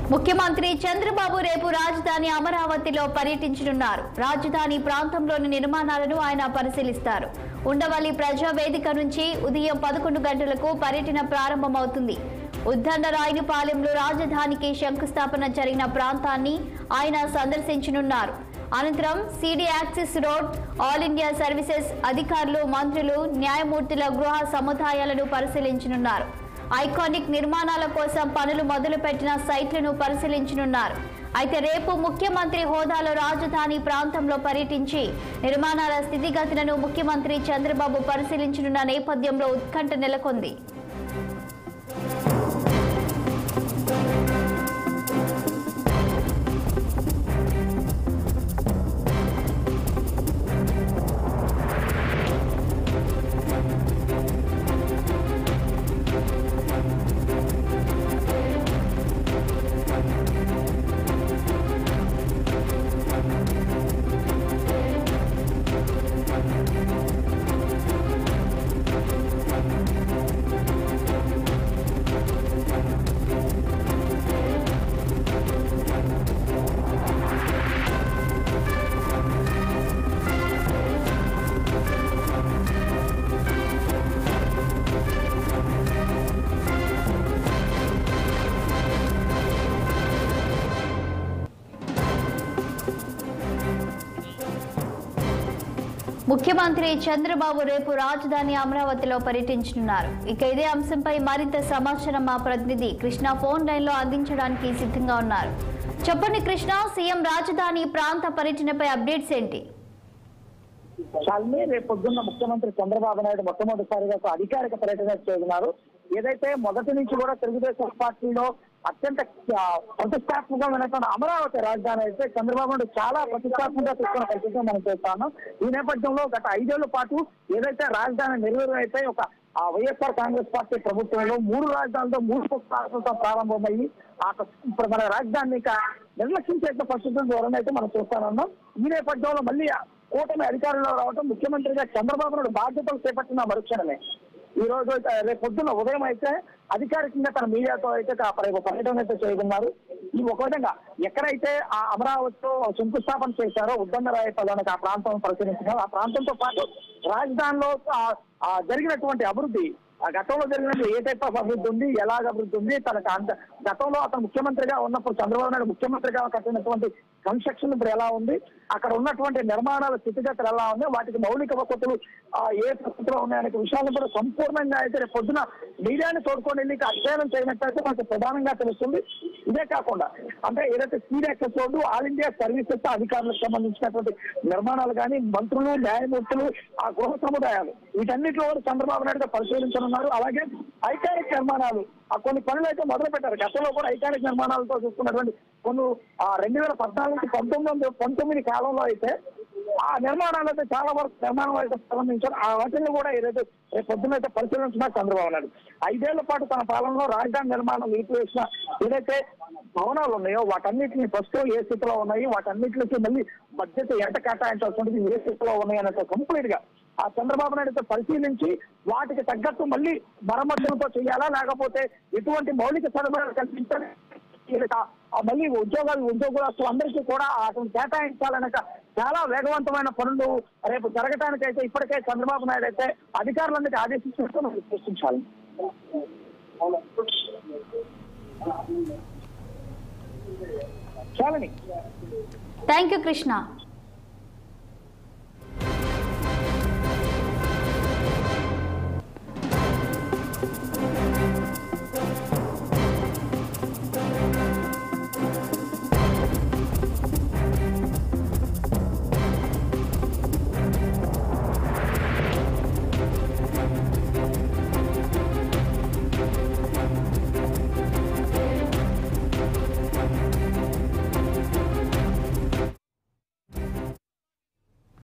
ముఖ్యమంత్రి చంద్రబాబు రేపు రాజధాని అమరావతిలో పర్యటించనున్నారు రాజధాని ప్రాంతంలోని నిర్మాణాలను ఆయన పరిశీలిస్తారు ఉండవల్లి ప్రజా వేదిక నుంచి ఉదయం పదకొండు గంటలకు పర్యటన ప్రారంభమవుతుంది ఉద్దండరాయనిపాలెంలో రాజధానికి శంకుస్థాపన జరిగిన ప్రాంతాన్ని ఆయన సందర్శించనున్నారు అనంతరం CD axis road all India services అధికారులు మంత్రులు న్యాయమూర్తుల గృహ సముదాయాలను పరిశీలించనున్నారు ఐకానిక్ నిర్మాణాల కోసం పనులు మొదలుపెట్టిన సైట్లను పరిశీలించనున్నారు అయితే రేపు ముఖ్యమంత్రి హోదాలో రాజధాని ప్రాంతంలో పర్యటించి నిర్మాణాల స్థితిగతులను ముఖ్యమంత్రి చంద్రబాబు పరిశీలించనున్న నేపథ్యంలో ఉత్కంఠ నెలకొంది ముఖ్యమంత్రి చంద్రబాబు రేపు రాజధాని అమరావతిలో పర్యటించనున్నారు ఇక ఇదే అంశంపై మరింత సమాచారం మా ప్రతినిధి కృష్ణ ఫోన్ లైన్లో అందించడానికి సిద్ధంగా ఉన్నారు చెప్పండి కృష్ణ సీఎం రాజధాని ప్రాంత పర్యటనపై అప్డేట్స్ ఏంటి శాలిని రేపు పొద్దున్న ముఖ్యమంత్రి చంద్రబాబు నాయుడు మొట్టమొదటిసారిగా ఒక అధికారిక పర్యటన చేస్తున్నారు ఏదైతే మొదటి నుంచి కూడా తెలుగుదేశం పార్టీలో అత్యంత ఆ, ప్రతిష్టాత్మకమైనటువంటి అమరావతి రాజధాని అయితే చంద్రబాబు నాయుడు చాలా ప్రతిష్టాత్మకంగా తీసుకున్న పరిస్థితి మనం చూస్తాను ఈ నేపథ్యంలో గత ఐదేళ్ల పాటు ఏదైతే రాజధాని నెరవేరు అయితే ఒక ఆ వైఎస్ఆర్ కాంగ్రెస్ పార్టీ ప్రభుత్వంలో మూడు రాజధానులతో మూడు రాష్ట్రాలతో ప్రారంభమయ్యి ఆ ఇప్పుడు మన రాజధానిని ఇక నిర్లక్ష్యం చేసిన పరిస్థితుల ద్వారా అయితే మనం చూస్తానన్నాం ఈ నేపథ్యంలో మళ్ళీ ఆ కూటమి అధికారంలో రావడం ముఖ్యమంత్రిగా చంద్రబాబు నాయుడు బాధ్యతలు చేపట్టిన మరుక్షణమే ఈ రోజు అయితే రేపు పొద్దున్న ఉదయం అయితే అధికారికంగా తన మీడియాతో అయితే ఒక పర్య- పర్యటన అయితే చేయనున్నారు ఈ ఒక విధంగా ఎక్కడైతే ఆ అమరావతిలో శంకుస్థాపన చేశారో ఉద్దండరాయపల్లి ఆ ప్రాంతం పరిశీలించినారు ఆ ప్రాంతంతో పాటు రాజధానిలో ఆ- ఆ జరిగినటువంటి అభివృద్ధి ఆ గతంలో జరిగినట్టు ఏ టైప్ ఆఫ్ అభివృద్ధి ఉంది ఎలాగ అభివృద్ధి ఉంది తనకు అంత గతంలో అతను ముఖ్యమంత్రిగా ఉన్నప్పుడు చంద్రబాబు నాయుడు ముఖ్యమంత్రిగా కట్టినటువంటి కన్స్ట్రక్షన్ ఇప్పుడు ఎలా ఉంది అక్కడ ఉన్నటువంటి నిర్మాణాల స్థితిగతులు ఎలా ఉంది వాటికి మౌలిక వసతులు ఆ, ఏ పరిస్థితిలో ఉన్నాయనే విషయాలను కూడా సంపూర్ణంగా అయితే రేపు పొద్దున మీడియాని తోడుకొని వెళ్ళి ఇక అధ్యయనం చేయనట్టయితే మనకు ప్రధానంగా తెలుస్తుంది ఇదే కాకుండా అంటే ఏదైతే serious road All India services అధికారులకు సంబంధించినటువంటి నిర్మాణాలు కానీ మంత్రులు న్యాయమూర్తులు ఆ గృహ సముదాయాలు వీటన్నిటిలో కూడా చంద్రబాబు నాయుడు గారు పరిశీలించనున్నారు అలాగే ఐకానిక్ నిర్మాణాలు ఆ కొన్ని పనులు అయితే మొదలు పెట్టారు గతంలో కూడా ఐకానిక్ నిర్మాణాలతో చూసుకున్నటువంటి కొన్ని ఆ రెండు వేల పద్నాలుగు నుంచి పంతొమ్మిది వందల పంతొమ్మిది కాలంలో అయితే ఆ నిర్మాణాలు అయితే చాలా వరకు నిర్మాణం అయితే ప్రారంభించారు ఆ వాటిని కూడా ఏదైతే రేపు పొద్దున అయితే పరిశీలించినా చంద్రబాబు నాయుడు ఐదేళ్ల పాటు తన పాలనలో రాజధాని నిర్మాణం నిలిపివేసిన ఏదైతే భవనాలు ఉన్నాయో వాటన్నిటిని ఫస్ట్ ఏ స్థితిలో ఉన్నాయి వాటన్నిటికి మళ్ళీ బడ్జెట్ ఎంత కేటాయించాల్సి ఉంటుంది ఏ స్థితిలో ఉన్నాయి అనేది కంప్లీట్ గా ఆ చంద్రబాబు నాయుడుతో పరిశీలించి వాటికి తగ్గట్టు మళ్ళీ మరమ్మతులతో చేయాలా లేకపోతే ఎటువంటి మౌలిక సదుపాయాలు కల్పించాలి ఇక ఆ మళ్ళీ ఉద్యోగాలు ఉద్యోగులు అందరికీ కూడా అతను కేటాయించాలనక చాలా వేగవంతమైన పనులు రేపు జరగటానికైతే ఇప్పటికే చంద్రబాబు నాయుడు అయితే అధికారులందరికీ ఆదేశించినట్టు మనం సృష్టించాలి చాలని థ్యాంక్ యూ కృష్ణ